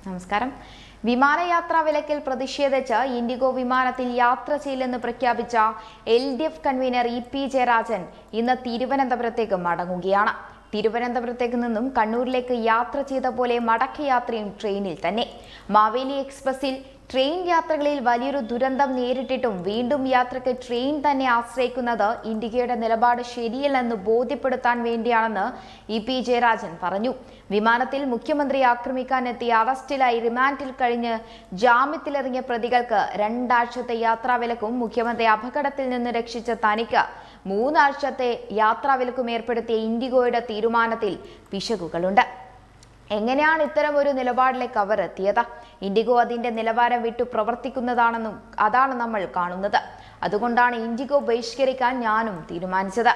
നമസ്കാരം വിമാനയാത്രാ വിലക്കിൽ പ്രതിഷേധിച്ച് ഇൻഡിഗോ വിമാനത്തിൽ യാത്ര ചെയ്യില്ലെന്ന് പ്രഖ്യാപിച്ച L D F convener E P Jayarajan ഇന്ന് തിരുവനന്തപുരത്തേക്ക് മടങ്ങുകയാണ് തിരുവനന്തപുരത്തേക്ക് നിന്നും കണ്ണൂരിലേക്ക് യാത്ര ചെയ്ത പോലെ മടക്കയാത്രയും ട്രെയിനിൽ തന്നെ മാവേലി എക്സ്പ്രസിൽ ട്രെയിൻ യാത്രകളിൽ വലിയൊരു ദുരന്തം നേരിട്ടിട്ടും വീണ്ടും യാത്രയ്ക്ക് ട്രെയിൻ തന്നെ ആശ്രയിക്കുന്നത് ഇന്ത്യയുടെ നിലപാട് ശരിയല്ലെന്ന് ബോധ്യപ്പെടുത്താൻ വേണ്ടിയാണെന്ന് ഇ പി ജയരാജൻ പറഞ്ഞു വിമാനത്തിൽ മുഖ്യമന്ത്രി ആക്രമിക്കാനെത്തി അറസ്റ്റിലായി റിമാൻഡിൽ കഴിഞ്ഞ് ജാമ്യത്തിലിറങ്ങിയ പ്രതികൾക്ക് രണ്ടാഴ്ചത്തെ യാത്രാവിലക്കും മുഖ്യമന്ത്രി അപകടത്തിൽ നിന്ന് രക്ഷിച്ച തനിക്ക് മൂന്നാഴ്ചത്തെ യാത്രാവിലക്കും ഏർപ്പെടുത്തിയ ഇൻഡിഗോയുടെ തീരുമാനത്തിൽ പിശകുകളുണ്ട് എങ്ങനെയാണ് ഇത്തരം ഒരു നിലപാടിലേക്ക് അവർ എത്തിയത് ഇൻഡിഗോ അതിന്റെ നിലവാരം വിട്ടു പ്രവർത്തിക്കുന്നതാണെന്നും അതാണ് നമ്മൾ കാണുന്നത് അതുകൊണ്ടാണ് ഇൻഡിഗോ ബഹിഷ്കരിക്കാൻ ഞാനും തീരുമാനിച്ചത്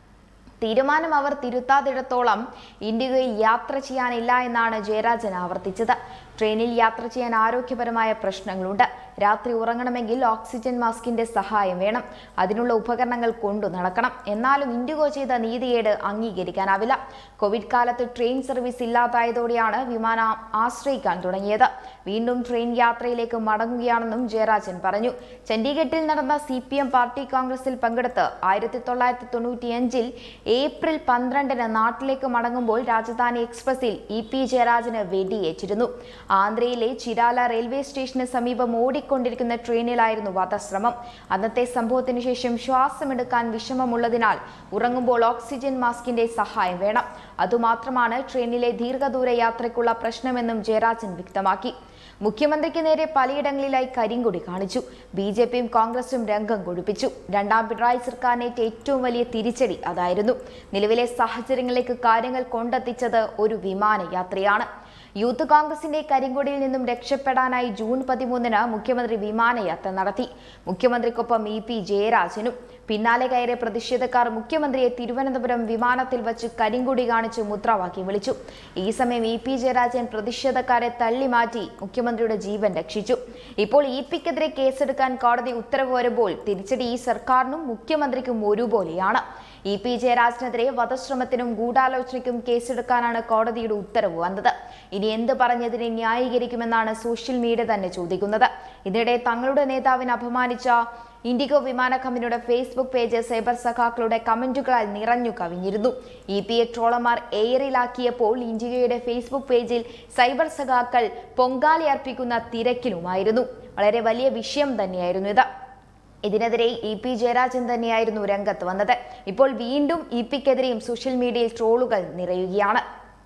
തീരുമാനം അവർ തിരുത്താത്തിടത്തോളം ഇൻഡിഗോയിൽ യാത്ര ചെയ്യാനില്ല എന്നാണ് ജയരാജൻ ആവർത്തിച്ചത് ട്രെയിനിൽ യാത്ര ചെയ്യാൻ ആരോഗ്യപരമായ പ്രശ്നങ്ങളുണ്ട് രാത്രി ഉറങ്ങണമെങ്കിൽ ഓക്സിജൻ മാസ്കിന്റെ സഹായം വേണം അതിനുള്ള ഉപകരണങ്ങൾ കൊണ്ടു നടക്കണം എന്നാലും ഇൻഡിഗോ ചെയ്ത നീതിയേട് അംഗീകരിക്കാനാവില്ല കോവിഡ് കാലത്ത് ട്രെയിൻ സർവീസ് ഇല്ലാതായതോടെയാണ് വിമാനം ആശ്രയിക്കാൻ തുടങ്ങിയത് വീണ്ടും ട്രെയിൻ യാത്രയിലേക്ക് മടങ്ങുകയാണെന്നും ജയരാജൻ പറഞ്ഞു ചണ്ഡീഗഡിൽ നടന്ന സി പി എം പാർട്ടി കോൺഗ്രസിൽ പങ്കെടുത്ത് ആയിരത്തി തൊള്ളായിരത്തി തൊണ്ണൂറ്റിയഞ്ചിൽ ഏപ്രിൽ പന്ത്രണ്ടിന് നാട്ടിലേക്ക് മടങ്ങുമ്പോൾ രാജധാനി എക്സ്പ്രസിൽ ഇ പി ജയരാജന് വെടിയേറ്റിരുന്നു ആന്ധ്രയിലെ ചിരാല റെയിൽവേ സ്റ്റേഷന് സമീപം ഓടിക്കൊണ്ടിരിക്കുന്ന ട്രെയിനിലായിരുന്നു വധശ്രമം അന്നത്തെ സംഭവത്തിന് ശേഷം ശ്വാസമെടുക്കാൻ വിഷമമുള്ളതിനാൽ ഉറങ്ങുമ്പോൾ ഓക്സിജൻ മാസ്കിന്റെ സഹായം വേണം അതുമാത്രമാണ് ട്രെയിനിലെ ദീർഘദൂര യാത്രയ്ക്കുള്ള പ്രശ്നമെന്നും ജയരാജൻ വ്യക്തമാക്കി മുഖ്യമന്ത്രിക്ക് നേരെ പലയിടങ്ങളിലായി കരിങ്കൊടി കാണിച്ചു ബി ജെ പിയും കോൺഗ്രസും രംഗം കൊഴുപ്പിച്ചു രണ്ടാം പിണറായി സർക്കാരിനേറ്റ ഏറ്റവും വലിയ തിരിച്ചടി അതായിരുന്നു നിലവിലെ സാഹചര്യങ്ങളിലേക്ക് കാര്യങ്ങൾ കൊണ്ടെത്തിച്ചത് ഒരു വിമാനയാത്രയാണ് യൂത്ത് കോൺഗ്രസിന്റെ കരിങ്കൊടിയിൽ നിന്നും രക്ഷപ്പെടാനായി ജൂൺ പതിമൂന്നിന് മുഖ്യമന്ത്രി വിമാനയാത്ര നടത്തി മുഖ്യമന്ത്രിക്കൊപ്പം ഇ പി ജയരാജനും പിന്നാലെ കയറിയ പ്രതിഷേധക്കാർ മുഖ്യമന്ത്രിയെ തിരുവനന്തപുരം വിമാനത്തിൽ വച്ച് കരിങ്കൊടി കാണിച്ച് മുദ്രാവാക്യം വിളിച്ചു ഈ സമയം ഇ പി ജയരാജൻ പ്രതിഷേധക്കാരെ തള്ളിമാറ്റി മുഖ്യമന്ത്രിയുടെ ജീവൻ രക്ഷിച്ചു ഇപ്പോൾ ഇ പിക്കെതിരെ കേസെടുക്കാൻ കോടതി ഉത്തരവ് വരുമ്പോൾ തിരിച്ചടി ഈ സർക്കാരിനും മുഖ്യമന്ത്രിക്കും ഒരുപോലെയാണ് ഇ പി ജയരാജനെതിരെ വധശ്രമത്തിനും ഗൂഢാലോചനയ്ക്കും കേസെടുക്കാനാണ് കോടതിയുടെ ഉത്തരവ് വന്നത് ഇനി എന്ത് പറഞ്ഞതിനെ ന്യായീകരിക്കുമെന്നാണ് സോഷ്യൽ മീഡിയ തന്നെ ചോദിക്കുന്നത് ഇതിനിടെ തങ്ങളുടെ നേതാവിനെ അപമാനിച്ച ഇൻഡിഗോ വിമാന കമ്പനിയുടെ ഫേസ്ബുക്ക് പേജ് സൈബർ സഖാക്കളുടെ കമന്റുകളാൽ നിറഞ്ഞു കവിഞ്ഞിരുന്നു ഇ പി എ ട്രോളർമാർ എയറിലാക്കിയപ്പോൾ ഇൻഡിഗോയുടെ ഫേസ്ബുക്ക് പേജിൽ സൈബർ സഖാക്കൾ പൊങ്കാലി അർപ്പിക്കുന്ന തിരക്കിലുമായിരുന്നു വളരെ വലിയ വിഷയം തന്നെയായിരുന്നു ഇത് ഇതിനെതിരെ ഇ പി ജയരാജൻ തന്നെയായിരുന്നു രംഗത്ത് വന്നത് ഇപ്പോൾ വീണ്ടും ഇ പിക്കെതിരെയും സോഷ്യൽ മീഡിയയിൽ ട്രോളുകൾ നിറയുകയാണ്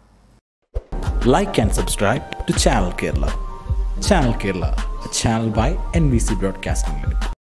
like and subscribe to Channel Kerala. Channel Kerala, a channel by NBC Broadcasting Limited.